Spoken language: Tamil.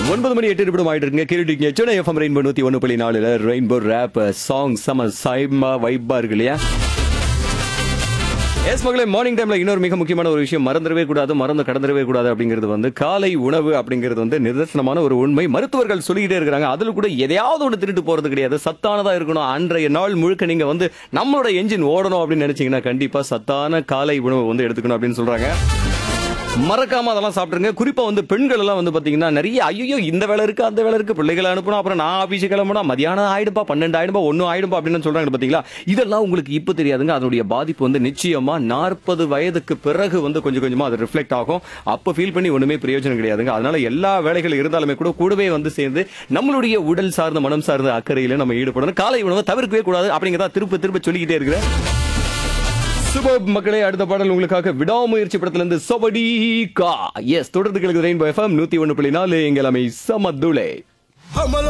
ஒன்பது மணி எட்டு நிமிடம் ஆயிட்டு இருக்குங்க கேட்டுட்டீங்க சென்னை எஃப்எம் ரெயின்போ நூத்தி ஒன்று புள்ளி நாலுல ரெயின்போ ரேப் சாங் சம சைமா வைப்பா இருக்கு இல்லையா எஸ் மகளே மார்னிங் டைம்ல இன்னொரு மிக முக்கியமான ஒரு விஷயம் மறந்துடவே கூடாது மறந்து கடந்துடவே கூடாது அப்படிங்கிறது வந்து காலை உணவு அப்படிங்கிறது வந்து நிதர்சனமான ஒரு உண்மை மருத்துவர்கள் சொல்லிக்கிட்டே இருக்கிறாங்க அதுல கூட எதையாவது ஒன்று திருட்டு போறது கிடையாது சத்தானதா இருக்கணும் அன்றைய நாள் முழுக்க நீங்க வந்து நம்மளோட என்ஜின் ஓடணும் அப்படின்னு நினைச்சீங்கன்னா கண்டிப்பா சத்தான காலை உணவு வந்து எடுத்துக்கணும் அப்படின்னு சொல்றாங்க மறக்காம அதெல்லாம் சாப்பிட்டுருங்க குறிப்பா வந்து பெண்கள் எல்லாம் வந்து பாத்தீங்கன்னா நிறைய ஐயோ இந்த வேலை இருக்கு அந்த வேலை இருக்கு பிள்ளைகளை அனுப்பணும் அப்புறம் நான் ஆபீஸ் கிளம்பணும் மதியானம் ஆயிடுப்பா பன்னெண்டு ஆயிடுப்பா ஒன்னும் ஆயிடுப்பா அப்படின்னு சொல்றாங்க பாத்தீங்களா இதெல்லாம் உங்களுக்கு இப்ப தெரியாதுங்க அதனுடைய பாதிப்பு வந்து நிச்சயமா நாற்பது வயதுக்கு பிறகு வந்து கொஞ்சம் கொஞ்சமா அது ரிஃப்ளெக்ட் ஆகும் அப்ப ஃபீல் பண்ணி ஒண்ணுமே பிரயோஜனம் கிடையாதுங்க அதனால எல்லா வேலைகள் இருந்தாலுமே கூட கூடவே வந்து சேர்ந்து நம்மளுடைய உடல் சார்ந்த மனம் சார்ந்த அக்கறையில நம்ம ஈடுபடணும் காலை உணவை தவிர்க்கவே கூடாது அப்படிங்கிறத திரும்ப திரும்ப சொல்லிக்கிட்டே இருக்கிறேன் சுபப் மக்களே அடுத்த பாடல் உங்களுக்காக விடாமுயற்சி படத்துல இருந்து சொபடி கா எஸ் தொடர்ந்து கிழக்கு ரெயின்போ எஃப்எம் நூத்தி ஒன்னு புள்ளி நாலு எங்கள் அமை சமதுளே हमला